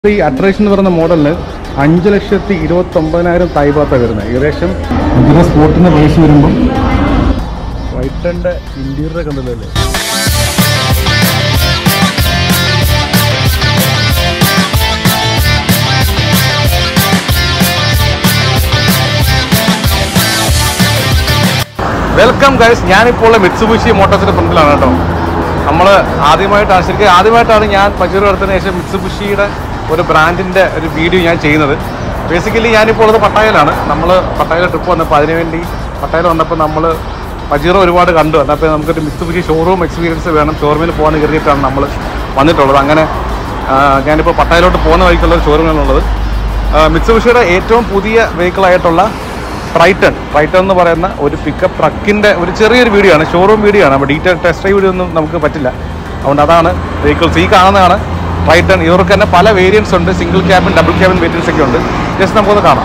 ഈ അട്രാക്ഷൻ എന്ന് പറയുന്ന മോഡലിന് അഞ്ച് ലക്ഷത്തി ഇരുപത്തി ഒമ്പതിനായിരം തായ്പാത്ത വരുന്നത് ഏകദേശം ഇതിന്റെ സ്പോർട്ടിന്റെ പ്രൈസ് വരുമ്പം വൈറ്റന്റെ ഇന്റീരിയർ കണ്ടല്ലേ വെൽക്കം ഗൈസ് ഞാനിപ്പോൾ മിത്സുബിഷി മോട്ടോഴ്സിന്റെ ഫ്രണ്ടിലാണ് കേട്ടോ നമ്മൾ ആദ്യമായിട്ടാണ് ശരിക്കും ആദ്യമായിട്ടാണ് ഞാൻ പച്ചൂർ എടുത്തതിന് ശേഷം മിത്സുബിഷിയുടെ ഒരു ബ്രാൻഡിന്റെ ഒരു വീഡിയോ ഞാൻ ചെയ്യുന്നത് ബേസിക്കലി ഞാനിപ്പോൾ ഉള്ളത് പട്ടായയിലാണ് നമ്മൾ പട്ടായയിൽ ട്രിപ്പ് വന്നപ്പോൾ അതിനു വേണ്ടി പട്ടായയിൽ വന്നപ്പോൾ നമ്മൾ പജീറോ ഒരുപാട് കണ്ടു അപ്പോൾ നമുക്കൊരു മിത്സുബിഷി ഷോറൂം എക്സ്പീരിയൻസ് വേണം ഷോറൂമിൽ പോകാൻ കരുതിയിട്ടാണ് നമ്മൾ വന്നിട്ടുള്ളത് അങ്ങനെ ആ, ഞാനിപ്പോൾ പട്ടായയിലോട്ട് പോകുന്ന വഴിക്കുള്ള ഒരു ഷോറൂമിലാണുള്ളത് മിത്സുബിഷിയുടെ ഏറ്റവും പുതിയ വെഹിക്കിൾ ആയിട്ടുള്ള ട്രൈറ്റൺ ട്രൈറ്റൺ എന്ന് പറയുന്ന ഒരു പിക്കപ്പ് ട്രക്കിന്റെ ഒരു ചെറിയൊരു വീഡിയോ ആണ് ഷോറൂം വീഡിയോ ആണ് അപ്പോൾ ഡീറ്റെയിൽ ടെസ്റ്റ് ഡ്രൈവ് വീഡിയോ ഒന്നും നമുക്ക് പറ്റില്ല അതുകൊണ്ട് അതാണ് വെഹിക്കിൾസ് ഈ കാണുന്നതാണ് ട്രൈറ്റൺ ഇവർക്ക് തന്നെ പല വേരിയൻസ് ഉണ്ട് single cabin double cabin variants ഒക്കെ ഉണ്ട് ജസ്റ്റ് നമുക്കൊന്ന് കാണാം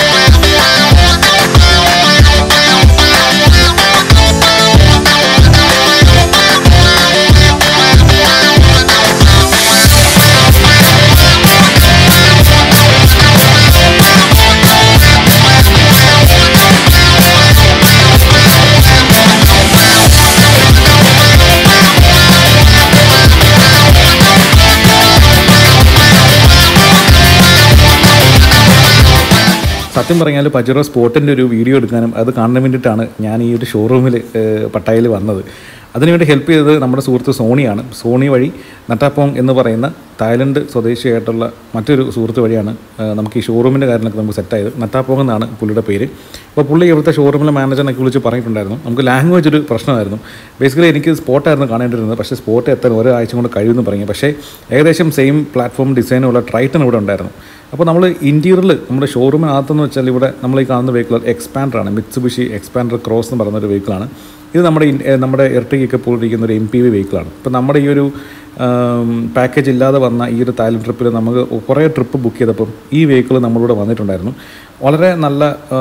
സത്യം പറഞ്ഞാൽ പജറോ സ്പോട്ടിൻ്റെ ഒരു വീഡിയോ എടുക്കാനും അത് കാണാൻ വേണ്ടിയിട്ടാണ് ഞാൻ ഈ ഒരു ഷോറൂമിൽ പട്ടായയിൽ വന്നത് അതിനുവേണ്ടി ഹെൽപ്പ് ചെയ്തത് നമ്മുടെ സുഹൃത്ത് സോണിയാണ് സോണി വഴി നട്ടാപ്പോങ് എന്ന് പറയുന്ന തായ്ലൻഡ് സ്വദേശിയായിട്ടുള്ള മറ്റൊരു സുഹൃത്ത് വഴിയാണ് ഏഹ്, നമുക്ക് ഈ ഷോറൂമിൻ്റെ കാര്യങ്ങളൊക്കെ നമുക്ക് സെറ്റായത് നട്ടാപ്പോങ് എന്നാണ് പുള്ളിയുടെ പേര് അപ്പോൾ പുള്ളി ഇവിടുത്തെ ഷോറൂമിലെ മാനേജറിനൊക്കെ വിളിച്ച് പറഞ്ഞിട്ടുണ്ടായിരുന്നു നമുക്ക് ലാംഗ്വേജ് ഒരു പ്രശ്നമായിരുന്നു ബേസിക്കലി എനിക്ക് സ്പോട്ടായിരുന്നു കാണേണ്ടിരുന്നത് പക്ഷേ സ്പോട്ട് എത്താൻ ഒരാഴ്ച കൊണ്ട് കഴിയുമെന്ന് പറഞ്ഞു പക്ഷേ ഏകദേശം സെയിം പ്ലാറ്റ്ഫോം ഡിസൈനുള്ള ട്രൈറ്റൺ ഇവിടെ ഉണ്ടായിരുന്നു അപ്പോൾ നമ്മൾ ഇൻറ്റീരിയറിൽ നമ്മുടെ ഷോറൂമിനകത്തെന്ന് വെച്ചാൽ ഇവിടെ നമ്മൾ ഈ കാണുന്ന വെഹിക്കിൾ എക്സ്പാൻഡറാണ് മിത്സുബിഷി എക്സ്പാൻഡർ ക്രോസ് എന്ന് പറയുന്ന ഒരു വെഹിക്കിളാണ് ഇത് നമ്മുടെ ഇൻ- ഏ, നമ്മുടെ ഇരട്ടിക്കൊക്കെ പോയിരിക്കുന്ന ഒരു എം പി വി വെഹിക്കിളാണ് അപ്പോൾ നമ്മുടെ ഈ ഒരു പാക്കേജ് ഇല്ലാതെ വന്ന ഈ ഒരു തായ്ലൻഡ് ട്രിപ്പിൽ നമുക്ക് കുറേ ട്രിപ്പ് ബുക്ക് ചെയ്തപ്പം ഈ വെഹിക്കിൾ നമ്മളിവിടെ വന്നിട്ടുണ്ടായിരുന്നു വളരെ നല്ല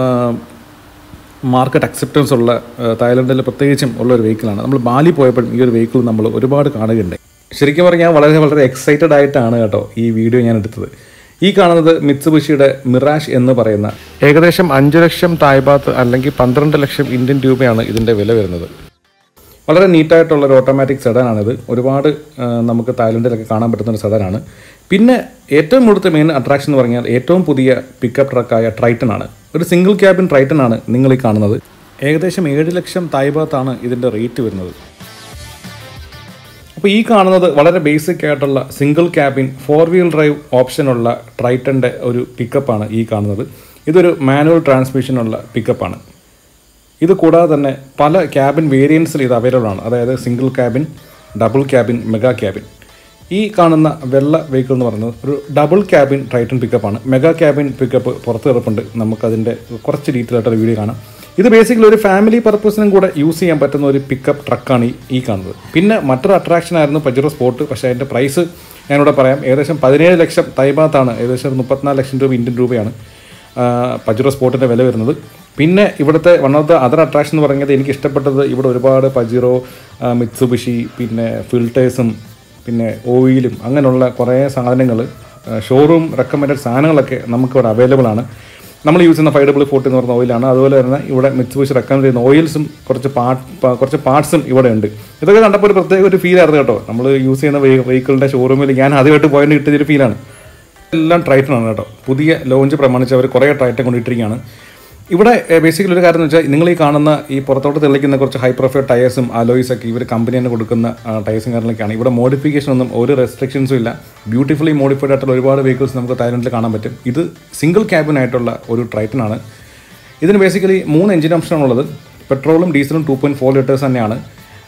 മാർക്കറ്റ് അക്സെപ്റ്റൻസ് ഉള്ള ആ, തായ്ലൻഡിൽ പ്രത്യേകിച്ചും ഉള്ള ഒരു വെഹിക്കിളാണ് നമ്മൾ ബാലി പോയപ്പോൾ ഈ ഒരു വെഹിക്കിൾ നമ്മൾ ഒരുപാട് കാണുകയുണ്ടായി ശരിക്കും പറഞ്ഞാൽ വളരെ വളരെ എക്സൈറ്റഡ് ആയിട്ടാണ് കേട്ടോ ഈ വീഡിയോ ഞാൻ എടുത്തത് ഈ കാണുന്നത് മിത്സുബിഷിയുടെ മിറാഷ് എന്ന് പറയുന്ന ഏകദേശം അഞ്ച് ലക്ഷം തായ്ബാത്ത് അല്ലെങ്കിൽ പന്ത്രണ്ട് ലക്ഷം ഇന്ത്യൻ രൂപയാണ് ഇതിൻ്റെ വില വരുന്നത് വളരെ നീറ്റായിട്ടുള്ള ഒരു ഓട്ടോമാറ്റിക് സെഡാനാണിത് ഒരുപാട് ആ, നമുക്ക് തായ്ലൻഡിലൊക്കെ കാണാൻ പറ്റുന്ന ഒരു സെഡാനാണ് പിന്നെ ഏറ്റവും കൂടുതൽ മെയിൻ അട്രാക്ഷൻ എന്ന് പറഞ്ഞാൽ ഏറ്റവും പുതിയ പിക്കപ്പ് ട്രക്കായ ട്രൈറ്റൺ ആണ് ഒരു സിംഗിൾ ക്യാബിൻ ട്രൈറ്റൺ ആണ് നിങ്ങൾ ഈ കാണുന്നത് ഏകദേശം ഏഴ് ലക്ഷം തായ്ബാത്താണ് ഇതിൻ്റെ റേറ്റ് വരുന്നത് അപ്പോൾ ഈ കാണുന്നത് വളരെ ബേസിക് ആയിട്ടുള്ള single cabin four wheel drive ഓപ്ഷനുള്ള ട്രൈറ്റൻ്റെ ഒരു പിക്കപ്പാണ് ഈ കാണുന്നത് ഇതൊരു മാനുവൽ ട്രാൻസ്മിഷനുള്ള പിക്കപ്പാണ് ഇത് കൂടാതെ തന്നെ പല ക്യാബിൻ വേരിയൻസിൽ ഇത് അവൈലബിൾ ആണ് അതായത് single cabin double cabin mega cabin ഈ കാണുന്ന വെള്ള വെഹിക്കിൾ എന്ന് പറയുന്നത് ഒരു ഡബിൾ ക്യാബിൻ ട്രൈറ്റൺ പിക്കപ്പാണ് മെഗാ ക്യാബിൻ പിക്കപ്പ് പുറത്ത് കിടപ്പുണ്ട് നമുക്കതിൻ്റെ കുറച്ച് ഡീറ്റെയിൽ ആയിട്ടൊരു വീഡിയോ കാണാം ഇത് ബേസിക്കലി ഒരു ഫാമിലി പർപ്പസിനും കൂടെ യൂസ് ചെയ്യാൻ പറ്റുന്ന ഒരു പിക്കപ്പ് ട്രക്കാണ് ഈ ഈ കാണുന്നത് പിന്നെ മറ്റൊരു അട്രാക്ഷൻ ആയിരുന്നു പജറോ സ്പോർട്ട് പക്ഷേ അതിൻ്റെ പ്രൈസ് ഞാനിവിടെ പറയാം ഏകദേശം പതിനേഴ് ലക്ഷം തൈബാത്താണ് ഏകദേശം ഒരു മുപ്പത്തിനാല് ലക്ഷം രൂപ ഇന്ത്യൻ രൂപയാണ് പജറോ സ്പോർട്ടിൻ്റെ വില വരുന്നത് പിന്നെ ഇവിടുത്തെ one of the other attraction എന്ന് പറയുന്നത് എനിക്ക് ഇഷ്ടപ്പെട്ടത് ഇവിടെ ഒരുപാട് പജിറോ മിത്സുബിഷി പിന്നെ ഫിൽറ്റേഴ്സും പിന്നെ ഓയിലും അങ്ങനെയുള്ള കുറേ സാധനങ്ങൾ ഷോറൂം റെക്കമെൻഡഡ് സാധനങ്ങളൊക്കെ നമുക്കിവിടെ അവൈലബിൾ ആണ് നമ്മൾ യൂസ് ചെയ്യുന്ന ഫൈവ് ഡബിൾ ഫോർട്ടി എന്ന് പറയുന്ന ഓയിലാണ് അതുപോലെ തന്നെ ഇവിടെ മിത്സുബിഷി റെക്കമെൻഡ് ചെയ്യുന്ന ഓയിൽസും കുറച്ച് പാർട്ട് കുറച്ച് പാർട്സും ഇവിടെ ഉണ്ട് ഇതൊക്കെ കണ്ടപ്പോൾ ഒരു പ്രത്യേക ഒരു ഫീൽ ആയിരുന്നു കേട്ടോ നമ്മൾ യൂസ് ചെയ്യുന്ന വെഹിക്കിളിൻ്റെ ഷോറൂമിൽ ഞാൻ ആദ്യമായിട്ട് പോയിട്ട് കിട്ടിയൊരു ഫീലാണ് എല്ലാം ട്രൈറ്റൺ ആണ് കേട്ടോ പുതിയ ലോഞ്ച് പ്രമാണിച്ച് അവർ കുറേ ട്രൈറ്റൺ കൊണ്ടിട്ടിരിക്കുകയാണ് ഇവിടെ ബേസിക്കലി ഒരു കാര്യം എന്ന് വെച്ചാൽ നിങ്ങൾ ഈ കാണുന്ന ഈ പുറത്തോട്ട് തെളിക്കുന്ന കുറച്ച് ഹൈ പ്രൊഫൈൽ ടയേഴ്സും അലോയ്സ് ഒക്കെ ഇവർ കമ്പനി തന്നെ കൊടുക്കുന്ന ടയേഴ്സും കാര്യങ്ങളൊക്കെയാണ് ഇവിടെ മോഡിഫിക്കേഷൻ ഒന്നും ഒരു റെസ്ട്രിക്ഷൻസും ഇല്ല ബ്യൂട്ടിഫുള്ളി മോഡിഫൈഡ് ആയിട്ടുള്ള ഒരുപാട് വെഹിക്കിൾസ് നമുക്ക് തായ്ലൻഡിൽ കാണാൻ പറ്റും ഇത് സിംഗിൾ ക്യാബിൻ ആയിട്ടുള്ള ഒരു ട്രൈറ്റൺ ആണ് ഇതിന് ബേസിക്കലി മൂന്ന് എഞ്ചിൻ ഓപ്ഷനാണുള്ളത് പെട്രോളും ഡീസലും ടു പോയിൻറ്റ് ഫോർ ലിറ്റേഴ്സ് തന്നെയാണ്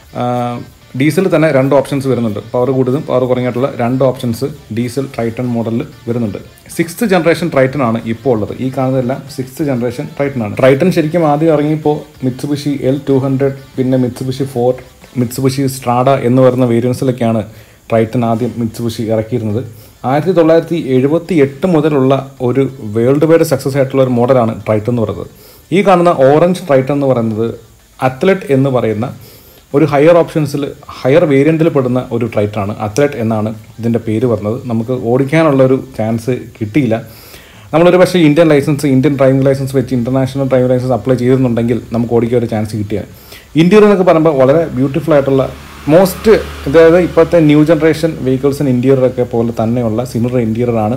ഡീസൽ തന്നെ രണ്ട് ഓപ്ഷൻസ് വരുന്നുണ്ട് പവർ കൂടുതലും പവർ കുറഞ്ഞിട്ടുള്ള രണ്ട് ഓപ്ഷൻസ് ഡീസൽ ട്രൈറ്റൺ മോഡലിൽ വരുന്നുണ്ട് സിക്സ്ത് ജനറേഷൻ ട്രൈറ്റൺ ആണ് ഇപ്പോൾ ഉള്ളത് ഈ കാണുന്നതെല്ലാം സിക്സ്ത് ജനറേഷൻ ട്രൈറ്റൺ ആണ് ട്രൈറ്റൺ ശരിക്കും ആദ്യം ഇറങ്ങിയപ്പോൾ മിത്സുബിഷി എൽ ടു ഹൺഡ്രഡ് പിന്നെ മിത്സുബിഷി ഫോർ മിത്സുബിഷി സ്ട്രാഡ എന്ന് പറയുന്ന വേരിയൻസിലൊക്കെയാണ് ട്രൈറ്റൺ ആദ്യം മിത്സുബിഷി ഇറക്കിയിരുന്നത് ആയിരത്തി തൊള്ളായിരത്തി എഴുപത്തി എട്ട് മുതലുള്ള ഒരു വേൾഡ് വൈഡ് സക്സസ് ആയിട്ടുള്ള ഒരു മോഡലാണ് ട്രൈറ്റൺ എന്ന് പറയുന്നത് ഈ കാണുന്ന ഓറഞ്ച് ട്രൈറ്റൺ എന്ന് പറയുന്നത് അത്ലറ്റ് എന്ന് പറയുന്ന ഒരു ഹയർ ഓപ്ഷൻസിൽ ഹയർ വേരിയൻറ്റിൽ പെടുന്ന ഒരു ട്രൈറ്റാണ് അത്ലറ്റ് എന്നാണ് ഇതിൻ്റെ പേര് പറഞ്ഞത് നമുക്ക് ഓടിക്കാനുള്ള ഒരു ചാൻസ് കിട്ടിയില്ല നമ്മളൊരു പക്ഷേ Indian licence Indian driving licence വെച്ച് ഇൻ്റർനാഷണൽ ഡ്രൈവിംഗ് ലൈസൻസ് അപ്ലൈ ചെയ്തിരുന്നുണ്ടെങ്കിൽ നമുക്ക് ഓടിക്കാൻ ഒരു ചാൻസ് കിട്ടിയാണ് ഇന്ത്യയിൽ എന്നൊക്കെ പറയുമ്പോൾ വളരെ ബ്യൂട്ടിഫുൾ ആയിട്ടുള്ള മോസ്റ്റ് അതായത് ഇപ്പോഴത്തെ ന്യൂ ജനറേഷൻ വെഹിക്കിൾസിന് ഇൻറ്റീരിയറൊക്കെ പോലെ തന്നെയുള്ള സിമിലർ ഇൻറ്റീരിയറാണ്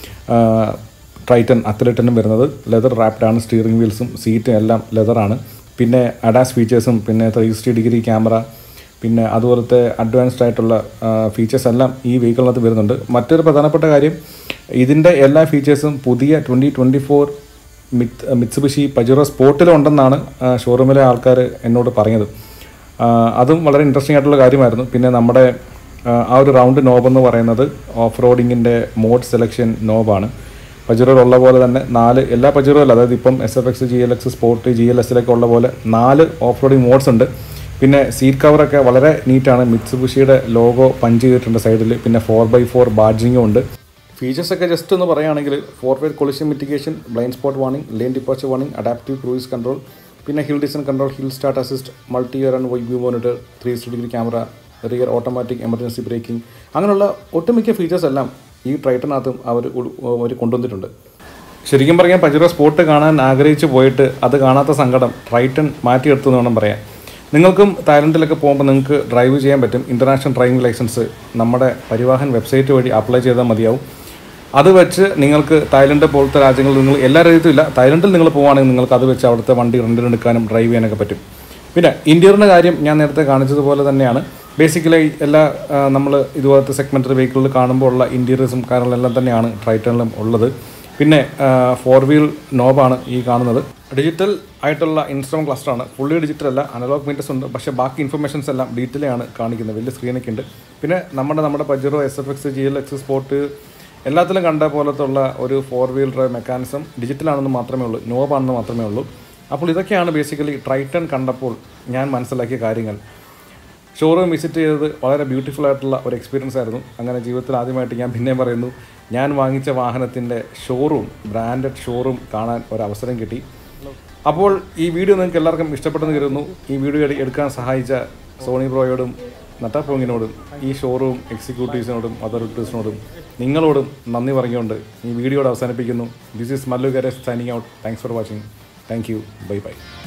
ട്രൈറ്റൻ അത്ലറ്റിനും വരുന്നത് ലെതർ റാപ്ഡാണ് സ്റ്റിയറിംഗ് വീൽസും സീറ്റും എല്ലാം ലെതറാണ് പിന്നെ അഡാസ് ഫീച്ചേഴ്സും പിന്നെ ത്രീ സിക്സ്റ്റി ഡിഗ്രി ക്യാമറ പിന്നെ അതുപോലത്തെ അഡ്വാൻസ്ഡ് ആയിട്ടുള്ള ഫീച്ചേഴ്സ് എല്ലാം ഈ വെഹിക്കിളിനകത്ത് വരുന്നുണ്ട് മറ്റൊരു പ്രധാനപ്പെട്ട കാര്യം ഇതിൻ്റെ എല്ലാ ഫീച്ചേഴ്സും പുതിയ ട്വൻറ്റി ട്വൻറ്റി ഫോർ മിത്ത് മിത്സുബിഷി പജുറോ സ്പോർട്ടിലുണ്ടെന്നാണ് ഷോറൂമിലെ ആൾക്കാർ എന്നോട് പറഞ്ഞത് ആ, അതും വളരെ ഇൻട്രസ്റ്റിംഗ് ആയിട്ടുള്ള കാര്യമായിരുന്നു പിന്നെ നമ്മുടെ ആ, ആ ഒരു റൗണ്ട് നോബ് എന്ന് പറയുന്നത് ഓഫ് റോഡിങ്ങിൻ്റെ മോഡ് സെലക്ഷൻ നോബാണ് പജുറോയിലുള്ള പോലെ തന്നെ നാല് എല്ലാ പജുറോയിലും അതായത് ഇപ്പം S F X G L X sport G L എസിലൊക്കെ ഉള്ള പോലെ നാല് ഓഫ് റോഡിങ് മോഡ്സ് ഉണ്ട് പിന്നെ സീറ്റ് കവറൊക്കെ വളരെ നീറ്റാണ് മിത്സുബുഷിയുടെ ലോഗോ പഞ്ച് ചെയ്തിട്ടുണ്ട് സൈഡിൽ പിന്നെ ഫോർ ബൈ ഫോർ ബാഡ്ജിങ്ങും ഉണ്ട് ഫീച്ചേഴ്സ് ഒക്കെ ജസ്റ്റ് ഒന്ന് പറയുകയാണെങ്കിൽ forward collision mitigation blind spot warning lane departure warning adaptive cruise control പിന്നെ hill descent control hill start assist multi around വൈ view monitor three sixty degree camera rear automatic emergency braking അങ്ങനെയുള്ള ഒട്ടുമിക്ക features എല്ലാം ഈ ട്രൈറ്റനകത്തും അവർ അവർ കൊണ്ടുവന്നിട്ടുണ്ട് ശരിക്കും പറയാൻ പജുറോ spot കാണാൻ ആഗ്രഹിച്ചു പോയിട്ട് അത് കാണാത്ത സങ്കടം ട്രൈറ്റൺ മാറ്റിയെടുത്തു എന്ന് വേണം പറയാൻ നിങ്ങൾക്കും തായ്ലൻഡിലൊക്കെ പോകുമ്പോൾ നിങ്ങൾക്ക് ഡ്രൈവ് ചെയ്യാൻ പറ്റും ഇൻ്റർനാഷണൽ ഡ്രൈവിംഗ് ലൈസൻസ് നമ്മുടെ പരിവാഹൻ വെബ്സൈറ്റ് വഴി അപ്ലൈ ചെയ്താൽ മതിയാവും അത് വെച്ച് നിങ്ങൾക്ക് തായ്ലൻഡ് പോലത്തെ രാജ്യങ്ങളിൽ നിങ്ങൾ എല്ലാ രാജ്യത്തും ഇല്ല തായ്ലൻഡിൽ നിങ്ങൾ പോവുകയാണെങ്കിൽ നിങ്ങൾക്ക് അത് വെച്ച് അവിടുത്തെ വണ്ടി റെൻറ്റിനെടുക്കാനും ഡ്രൈവ് ചെയ്യാനൊക്കെ പറ്റും പിന്നെ ഇൻറ്റീരിയറിൻ്റെ കാര്യം ഞാൻ നേരത്തെ കാണിച്ചതുപോലെ തന്നെയാണ് ബേസിക്കലി എല്ലാ നമ്മൾ ഇതുപോലത്തെ സെഗ്മെൻറ്ററി വെഹിക്കിളിൽ കാണുമ്പോൾ ഉള്ള ഇൻറ്റീരിയർസും കാര്യങ്ങളെല്ലാം തന്നെയാണ് ട്രൈറ്റണിലും ഉള്ളത് പിന്നെ ഫോർ വീൽ നോബാണ് ഈ കാണുന്നത് ഡിജിറ്റൽ ആയിട്ടുള്ള ഇൻസ്ട്രുമെൻറ്റ് ക്ലസ്റ്ററാണ് ഫുള്ളി ഡിജിറ്റൽ അല്ല അനലോഗ് മീറ്റേഴ്സ് ഉണ്ട് പക്ഷേ ബാക്കി ഇൻഫർമേഷൻസ് എല്ലാം ഡീറ്റെയിൽ ആണ് കാണിക്കുന്നത് വലിയ സ്ക്രീനൊക്കെ ഉണ്ട് പിന്നെ നമ്മുടെ നമ്മുടെ Pajero S F X G L X sport എല്ലാത്തിലും കണ്ട പോലത്തെ ഉള്ള ഒരു ഫോർ വീൽ ഡ്രൈവ് മെക്കാനിസം ഡിജിറ്റലാണെന്ന് മാത്രമേ ഉള്ളൂ നോബാണെന്ന് മാത്രമേ ഉള്ളൂ അപ്പോൾ ഇതൊക്കെയാണ് ബേസിക്കലി ട്രൈറ്റൺ കണ്ടപ്പോൾ ഞാൻ മനസ്സിലാക്കിയ കാര്യങ്ങൾ ഷോറൂം വിസിറ്റ് ചെയ്തത് വളരെ ബ്യൂട്ടിഫുൾ ആയിട്ടുള്ള ഒരു എക്സ്പീരിയൻസ് ആയിരുന്നു അങ്ങനെ ജീവിതത്തിൽ ആദ്യമായിട്ട് ഞാൻ പിന്നെയും പറയുന്നു ഞാൻ വാങ്ങിച്ച വാഹനത്തിൻ്റെ ഷോറൂം ബ്രാൻഡഡ് ഷോറൂം കാണാൻ ഒരു അവസരം കിട്ടി അപ്പോൾ ഈ വീഡിയോ നിങ്ങൾക്ക് എല്ലാവർക്കും ഇഷ്ടപ്പെട്ടെന്ന് കരുതുന്നു ഈ വീഡിയോ എടു- എടുക്കാൻ സഹായിച്ച സോണി ബ്രോയോടും നട്ടാപോങ്ങിനോടും ഈ ഷോറൂം എക്സിക്യൂട്ടീവ്സിനോടും അതോറിറ്റീവ്സിനോടും നിങ്ങളോടും നന്ദി പറഞ്ഞുകൊണ്ട് ഈ വീഡിയോയുടെ അവസാനിപ്പിക്കുന്നു this is Mallu garage signing out thanks for watching thank you bye by